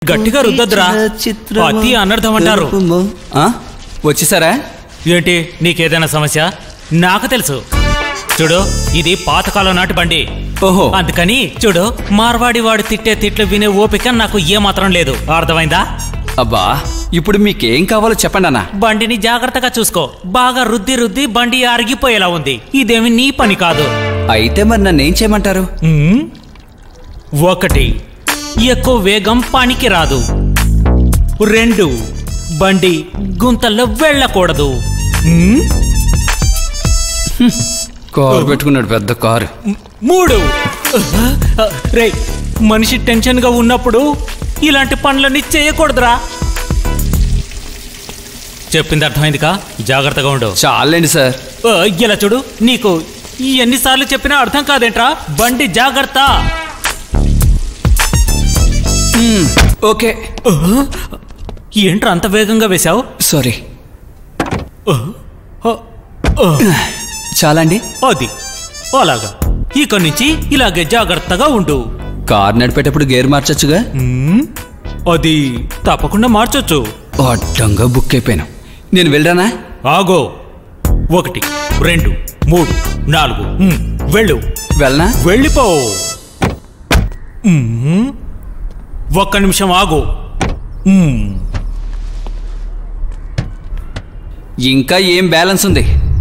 గట్టిగా రుద్దద్దురా అతి అనర్థం అంటారు ఆ? వచ్చేసారా ఏంటి నీకేదైనా సమస్య నాకు తెలుసు చూడు ఇది పాతకాలం నాటి బండి ఓహో అందుకని చూడు మార్వాడి వాడు తిట్టే తిట్లు వినే ఓపిక నాకు ఏమాత్రం లేదు అర్థమైందా అబ్బా ఇప్పుడు మీకేం కావాలో చెప్పండి అన్న బండిని జాగ్రత్తగా చూసుకో బాగా రుద్ది రుద్ది బండి అరిగిపోయేలా ఉంది ఇదేమి నీ పని కాదు అయితే మరి నన్ను ఏం చేయమంటారు ఉమ్, ఒకటి ఎక్కువ వేగం పనికి రాదు రెండు బండి గుంతల్లో వెళ్ళకూడదు ఉమ్, కారు పెట్టుకున్నాడు పెద్ద కారు మూడు రే మనిషి టెన్షన్ గా ఉన్నప్పుడు ఇలాంటి పనులన్నీ చేయకూడదురా చెప్పింది అర్థమైందికా జాగ్రత్తగా ఉండు చాలండి సార్ ఆ, ఇలా చూడు నీకు ఎన్నిసార్లు చెప్పినా అర్థం కాదేంట్రా బండి జాగ్రత్త మ్మ్, ఓకే ఆ, ఏంట్రా అంత వేగంగా వేశావు సారీ చాలా అండి అది అలాగా ఇక నుంచి ఇలాగే జాగ్రత్తగా ఉండు కారు నడిపేటప్పుడు గేర్ మార్చొచ్చుగా ఉమ్, అది తప్పకుండా మార్చొచ్చు అడ్డంగా బుక్ అయిపోయాను నేను వెళ్ళరానా ఆగో ఒకటి రెండు మూడు నాలుగు ఉమ్, వెళ్ళు వెళ్ళనా వెళ్ళిపో ఉమ్, ఒక్క నిమిషం ఆగు ఉమ్, ఇంకా ఏం బ్యాలెన్స్ ఉంది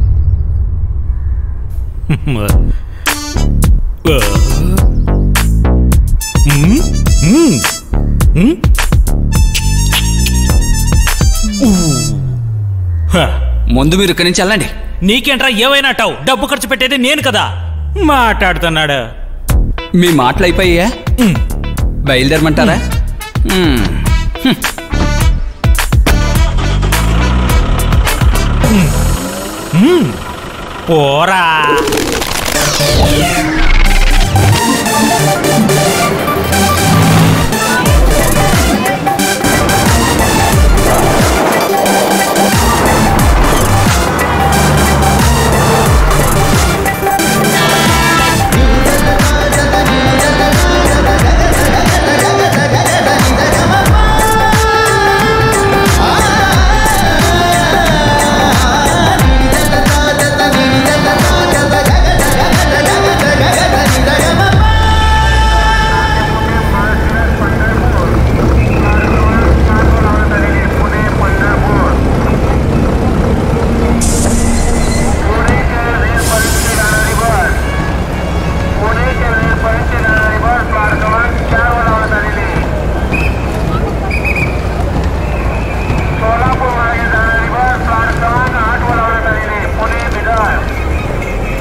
ఆ. ఉమ్, ఉమ్, ఉమ్. ఊ. హ. ముందు మీరు ఇక్కడి నుంచి వెళ్ళండి నీకేంట్రా ఏవైనా అంటావు డబ్బు ఖర్చు పెట్టేది నేను కదా మాట్లాడుతున్నాడు మీ మాటలు అయిపోయా ఉమ్. బయలుదేరమంటారా మ్మ్. పోరా सोलापूर मार्गे जाणारी बस प्लॅट क्रमांक आठ वर लावण्यात आलेली Pune Bidar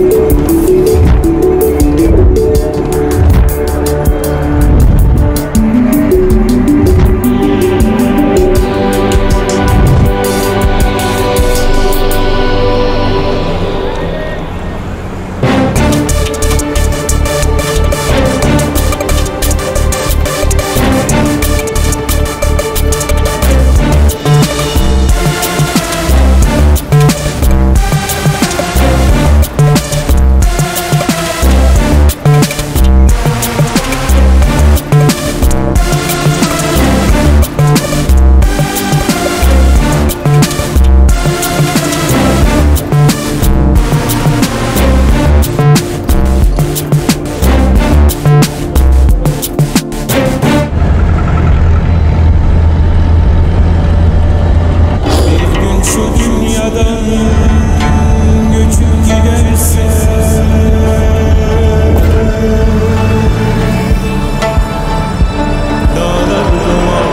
Bir gün şu dünyadan göçüp giderse Dağlar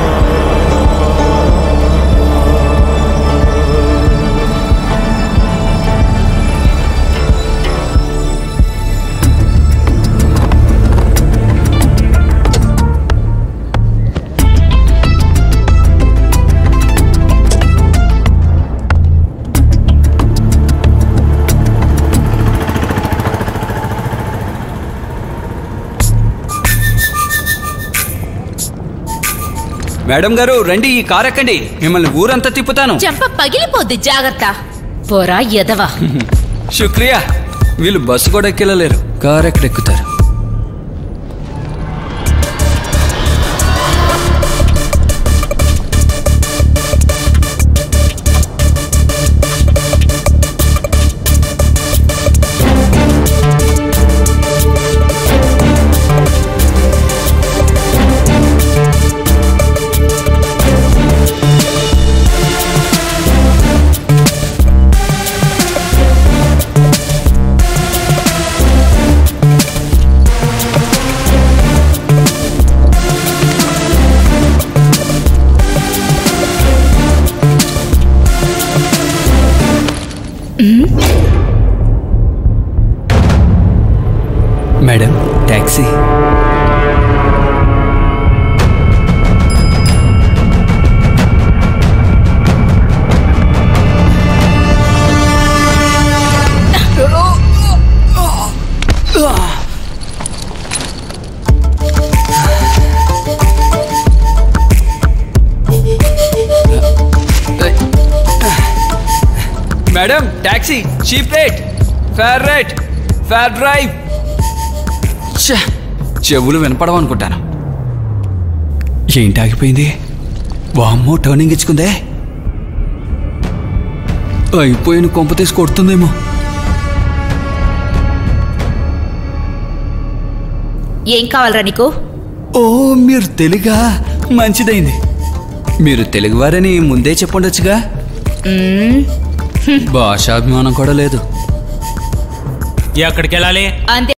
madam గారు రండి ఈ కారు ఎక్కండి మిమ్మల్ని ఊరంతా తిప్పుతాను చెంప పగిలిపోద్ది జాగ్రత్త పోరా ఎదవా శుక్రియా వీళ్ళు బస్సు కూడా ఎక్కెళ్ళలేరు కారు ఎక్కడ ఎక్కుతారు madam taxi cheap rate fare rate fare drive ఛే, చెవులు వినపడవనుకుంటాను ఏంటి ఆగిపోయింది వామ్మో టర్నింగ్ ఇచ్చుకుందే అయిపోయిన కొంప తీసి కొడుతుందేమో ఏం కావాలరా నీకు ఓ మీరు తెలుగా మంచిదైంది మీరు తెలుగువారని ముందే చెప్పుండొచ్చుగా మ్మ్, భాషాభిమానం కూడా లేదు ఎక్కడికి వెళ్ళాలి అంతే